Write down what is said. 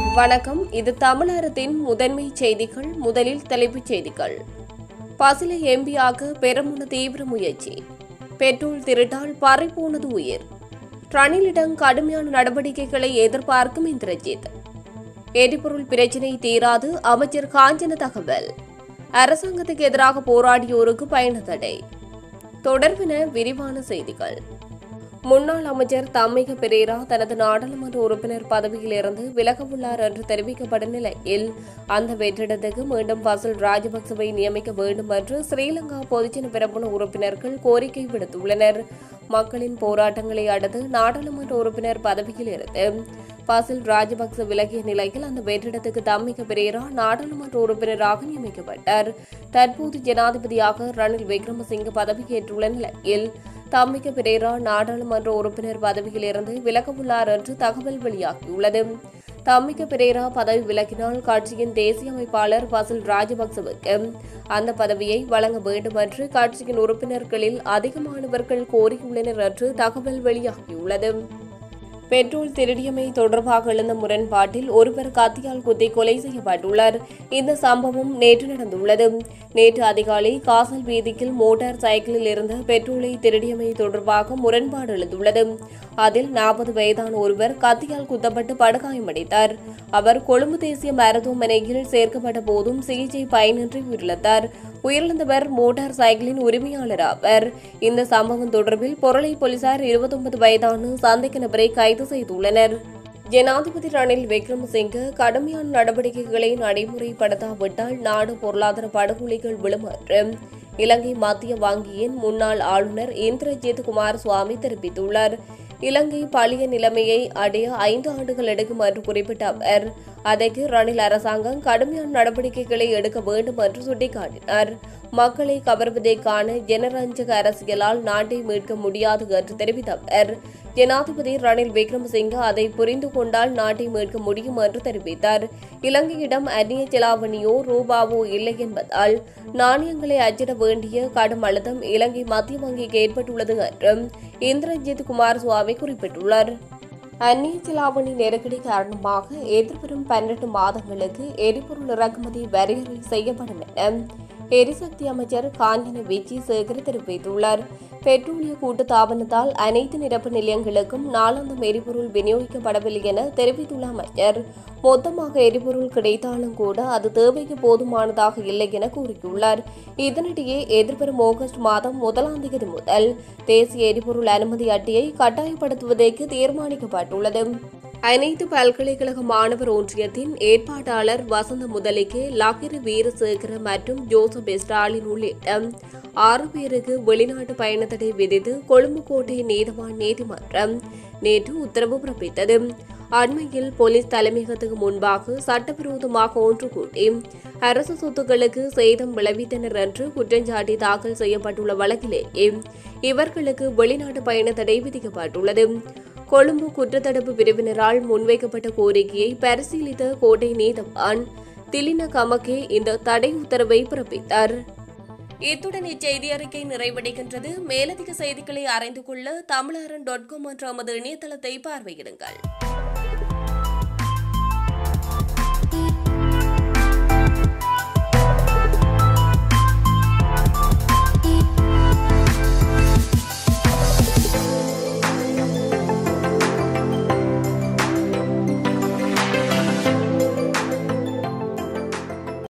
வணக்கம் இது தமிழகத்தின் முதன்மை செய்திகள் முதலில் தலைப்புச் செய்திகள் பசிலை எம்பியாக பெருமுன தீவிர முயற்சி பெட்ரோல் திருட்டால் பறிபோனது உயிர் ரணிலிடம் கடுமையான நடவடிக்கைகளை எதிர்பார்க்கும் இந்திரஜித் எரிபொருள் பிரச்சினை தீராது அமைச்சர் காஞ்சன தகவல் அரசாங்கத்துக்கு எதிராக போராடியோருக்கு பயண தடை தொடர்பின விரிவான செய்திகள் முன்னாள் அமைச்சர் தம்மிக பெரேரா தனது நாடாளுமன்ற உறுப்பினர் பதவியிலிருந்து விலகவுள்ளார் என்று தெரிவிக்கப்படும் நிலையில் அந்த வெற்றிடத்துக்கு மீண்டும் பசில் ராஜபக்சவை நியமிக்க வேண்டும் என்று ஸ்ரீலங்கா பொதுஜன பிரபுண உறுப்பினர்கள் கோரிக்கை விடுத்துள்ளனர் மக்களின் போராட்டங்களை அடுத்து நாடாளுமன்ற உறுப்பினர் பதவியில் இருந்து பசில் ராஜபக்ச விலகிய நிலையில் அந்த வெற்றிடத்துக்கு தம்மிக பெரேரா நாடாளுமன்ற உறுப்பினராக நியமிக்கப்பட்டார் தற்போது ஜனாதிபதியாக ரணில் விக்ரமசிங்க பதவியேற்றுள்ள நிலையில் தம்மிக பிரேரா நாடாளுமன்ற உறுப்பினர் பதவியிலிருந்து விலகவுள்ளார் என்று தகவல் வெளியாகியுள்ளது தம்மிக பிரேரா பதவி விலகினால் கட்சியின் தேசிய அமைப்பாளர் பசில் ராஜபக்சவுக்கு அந்த பதவியை வழங்க வேண்டும் என்று கட்சியின் உறுப்பினர்களில் அதிகமானவர்கள் கோரியுள்ளனர் என்று தகவல் வெளியாகியுள்ளது பெட்ரோல் திருடியமை தொடர்பாக எழுந்த முரண்பாட்டில் ஒருவர் கத்தியால் குத்தி கொலை செய்யப்பட்டுள்ளார் இந்த சம்பவம் நேற்று நடந்துள்ளது நேற்று அதிகாலை காசல் வீதியில் மோட்டார் சைக்கிளில் இருந்த பெட்ரோலை திருடியமை தொடர்பாக முரண்பாடு எழுந்துள்ளது அதில் நாற்பது வயதான ஒருவர் கத்தியால் குத்தப்பட்டு படுகாயமடைந்தார் அவர் கொழும்பு தேசிய மருத்துவமனையில் சேர்க்கப்பட்ட போதும் சிகிச்சை பயனின்றி உயிரிழந்தார் உயிரிழந்தவர் மோட்டார் சைக்கிளின் உரிமையாளர் ஆவர் இந்த சம்பவம் தொடர்பில் பொருளை போலீசார் இருபத்தொன்பது வயதான சந்தேக நபரை கைது செய்துள்ளனர் ஜனாதிபதி ரணில் விக்ரமசிங்க கடுமையான நடவடிக்கைகளை நடைமுறைப்படுத்தாவிட்டால் நாடு பொருளாதார படுகொலைகள் விழும் என்று இலங்கை மத்திய வங்கியின் முன்னாள் ஆளுநர் இந்திரஜித் குமார் சுவாமி தெரிவித்துள்ளார் இலங்கை பழைய நிலைமையை அடைய ஐந்து ஆண்டுகள் எடுக்கும் என்று குறிப்பிட்ட அவர் அதற்கு ரணில் அரசாங்கம் கடுமையான நடவடிக்கைகளை எடுக்க வேண்டும் என்று சுட்டிக்காட்டினார் மக்களை கவர்வதற்கான ஜனரஞ்சக அரசியலால் நாட்டை மீட்க முடியாது என்று தெரிவித்த அவர் ஜனாதிபதி ரணில் விக்ரமசிங்க அதை புரிந்து கொண்டால் நாட்டை மீட்க முடியும் என்று தெரிவித்தார் இலங்கையிடம் அந்நிய செலாவணியோ ரூபாவோ இல்லை என்பதால் நாணயங்களை அச்சிட வேண்டிய கடும் அழுத்தம் இலங்கை மத்திய வங்கிக்கு ஏற்பட்டுள்ளது என்றும் இந்திரஜித் குமார் சுவாமி குறிப்பிட்டுள்ளார் அந்நிய செலாவணி நெருக்கடி காரணமாக எதிர்வரும் பன்னெண்டு மாதங்களுக்கு எரிபொருள் இறக்குமதி வரையறை செய்யப்படும் என எரிசக்தி அமைச்சர் காஞ்சன விஜயசேகர் தெரிவித்துள்ளார் பெட்ரோலிய கூட்டுத்தாபனத்தால் அனைத்து நிரப்பு நிலையங்களுக்கும் நாளாந்தம் எரிபொருள் விநியோகிக்கப்படவில்லை என தெரிவித்துள்ள அமைச்சர் மொத்தமாக எரிபொருள் கிடைத்தாலும் கூட அது தேவைக்கு போதுமானதாக இல்லை என கூறியுள்ளார் இதனிடையே எதிர்வரும் ஆகஸ்ட் மாதம் முதலாம் தேதி முதல் தேசிய எரிபொருள் அனுமதி அட்டையை கட்டாயப்படுத்துவதற்கு தீர்மானிக்கப்பட்டுள்ளது அனைத்து பல்கலைக்கழக மாணவர் ஒன்றியத்தின் ஏற்பாட்டாளர் வசந்த முதலிக்கு லாகிரி வீரசேகர மற்றும் ஜோசப் ஸ்டாலின் உள்ளிட்ட ஆறு பேருக்கு வெளிநாட்டு பயணத்தடை விதித்து கொழும்பு கோட்டை நீதவான் நீதிமன்றம் நேற்று உத்தரவு பிறப்பித்தது அண்மையில் போலீஸ் தலைமையகத்துக்கு முன்பாக சட்டவிரோதமாக ஒன்று கூட்டி அரசு சொத்துக்களுக்கு சேதம் விளைவித்தனர் என்று குற்றஞ்சாட்டி தாக்கல் செய்யப்பட்டுள்ள வழக்கிலேயே இவர்களுக்கு வெளிநாட்டு பயண தடை விதிக்கப்பட்டுள்ளது கொழும்பு குற்றத்தடுப்பு பிரிவினரால் முன்வைக்கப்பட்ட கோரிக்கையை பரிசீலித்த கோட்டை நீதவான் திலின கமகே இந்த தடை உத்தரவை பிறப்பித்தார் இத்துடன் இச்செய்தி அறிக்கை நிறைவடைகின்றது மேலதிக செய்திகளை அறிந்து கொள்ள தமிழரன் டாட் காம் என்ற நமது இணையதளத்தை பார்வையிடுங்கள்